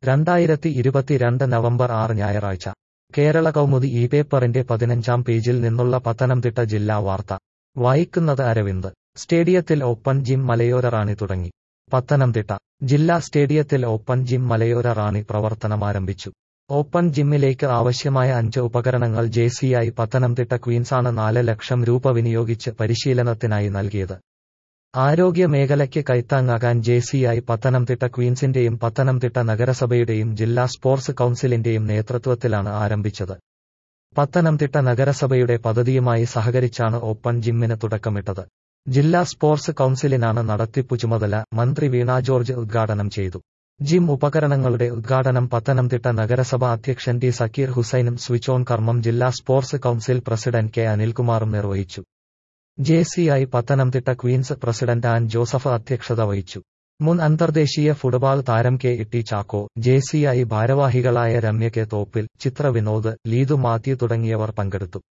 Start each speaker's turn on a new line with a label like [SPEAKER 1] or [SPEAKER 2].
[SPEAKER 1] രണ്ടായിരത്തി ഇരുപത്തിരണ്ട് നവംബർ ആറ് ഞായറാഴ്ച കേരള കൗമുദി ഈ പേപ്പറിന്റെ പതിനഞ്ചാം പേജിൽ നിന്നുള്ള പത്തനംതിട്ട ജില്ലാ വാർത്ത വായിക്കുന്നത് അരവിന്ദ് സ്റ്റേഡിയത്തിൽ ഓപ്പൺ ജിം മലയോര റാണി തുടങ്ങി പത്തനംതിട്ട ജില്ലാ സ്റ്റേഡിയത്തിൽ ഓപ്പൺ ജിം മലയോര റാണി പ്രവർത്തനമാരംഭിച്ചു ഓപ്പൺ ജിമ്മിലേക്ക് ആവശ്യമായ അഞ്ച് ഉപകരണങ്ങൾ ജെസിയായി പത്തനംതിട്ട ക്വീൻസാണ് നാല് ലക്ഷം രൂപ വിനിയോഗിച്ച് പരിശീലനത്തിനായി നൽകിയത് ആരോഗ്യ മേഖലയ്ക്ക് കൈത്താങ്ങാകാൻ ജെസിയായി പത്തനംതിട്ട ക്വീൻസിന്റെയും പത്തനംതിട്ട നഗരസഭയുടെയും ജില്ലാ സ്പോർട്സ് കൌൺസിലിന്റെയും നേതൃത്വത്തിലാണ് ആരംഭിച്ചത് പത്തനംതിട്ട നഗരസഭയുടെ പദ്ധതിയുമായി സഹകരിച്ചാണ് ഓപ്പൺ ജിമ്മിന് തുടക്കമിട്ടത് ജില്ലാ സ്പോർട്സ് കൌൺസിലിനാണ് നടത്തിപ്പു ചുമതല മന്ത്രി വീണ ജോർജ് ഉദ്ഘാടനം ചെയ്തു ജിം ഉപകരണങ്ങളുടെ ഉദ്ഘാടനം പത്തനംതിട്ട നഗരസഭ അധ്യക്ഷൻ ടി സക്കീർ ഹുസൈനും സ്വിച്ച് ഓൺ കർമ്മം ജില്ലാ സ്പോർട്സ് കൌൺസിൽ പ്രസിഡന്റ് കെ അനിൽകുമാറും നിർവഹിച്ചു JCI Pathanamthitta queens president Ann Joseph അധ്യക്ഷത വഹിച്ചു മുൻ അന്തർദേശീയ ഫുട്ബോൾ താരം കെ ഇട്ടി ചാക്കോ ജെസിഐ ഭാരവാഹികളായ രമ്യ കെ തോപ്പിൽ ചിത്ര വിനോദ് ലീതു മാത്യു തുടങ്ങിയവർ പങ്കെടുത്തു